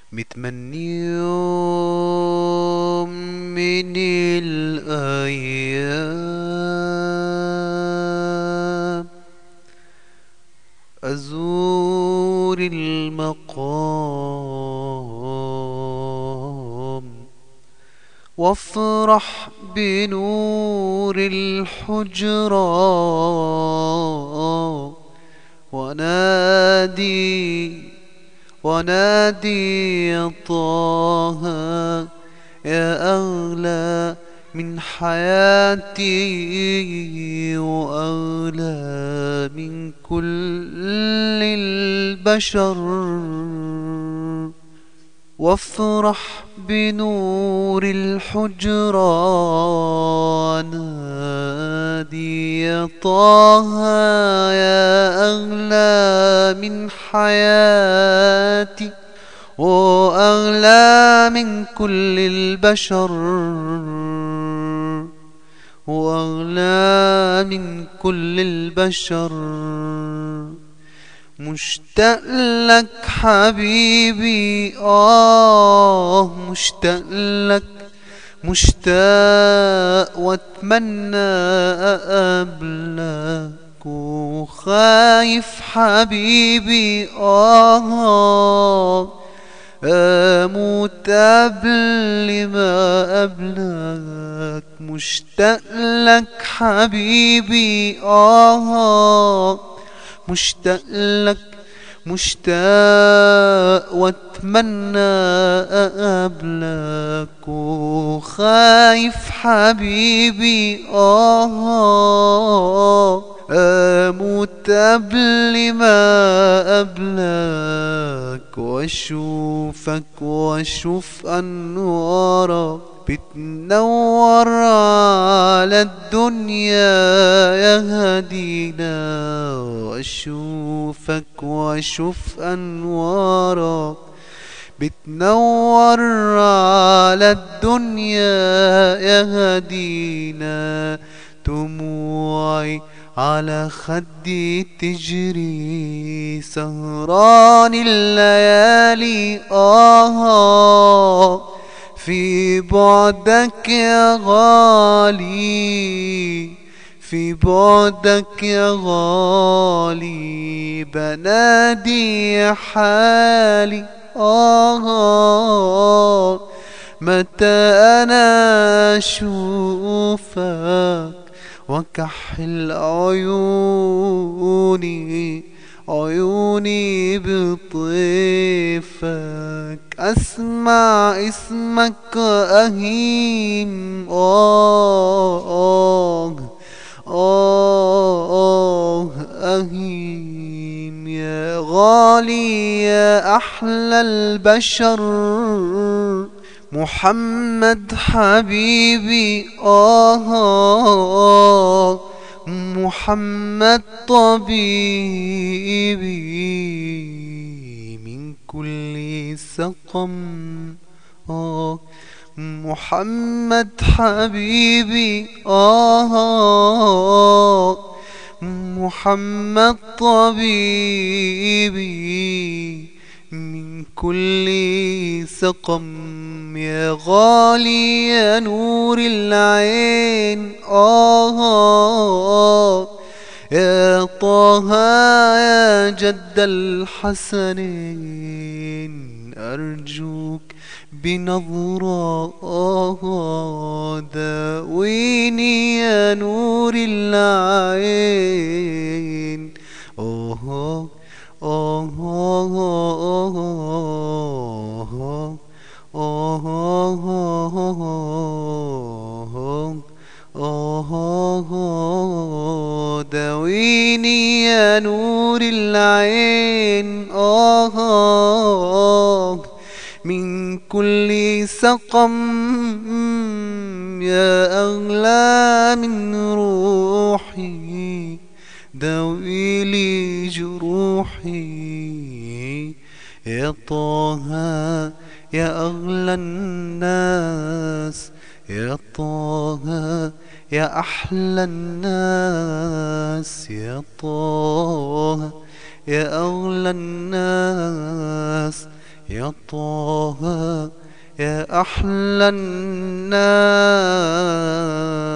متمني يوم من الأيام أزور المقام وافرح بنور الحجرة ونادي ونادي يا طه يا أغلى من حياتي وأغلى من كل البشر وافرح بنور الحجرة نادي يا طه يا أغلى من حياتي وأغلى من كل البشر وأغلى من كل البشر مشتاق لك حبيبي آه مشتاق لك مشتاق واتمنى أقابلك وخايف حبيبي آه أموت قبل ما قبلك مشتاق لك حبيبي آه مشتاق لك مشتاق واتمنى اقابلك وخايف حبيبي اه اموت قبل ما قبلك واشوفك واشوف انوارك بتنور على الدنيا يا هدينا واشوفك واشوف انوارك بتنور على الدنيا يا هدينا دموعي على خدي تجري سهران الليالي آه في بعدك يا غالي في بعدك يا غالي بنادي حالي آه متى أنا أشوفك وكحل عيوني عيوني بطيفك أسمع اسمك أهيم آه آه آه أهيم يا غالي يا أحلى البشر محمد حبيبي آه محمد طبيبي من كل سقم آه محمد حبيبي آه محمد طبيبي من كل سقم يا غالي يا نور العين آه يا طه يا جد الحسنين أرجوك بنظرة داويني يا نور العين أوه أوه أوه أوه داويني يا نور العين آه من كل سقم يا أغلى من روحي داوي لي جروحي يا طه يا أغلى الناس يا طه يا أحلى الناس يا طه يا أغلى الناس يا طه يا أحلى الناس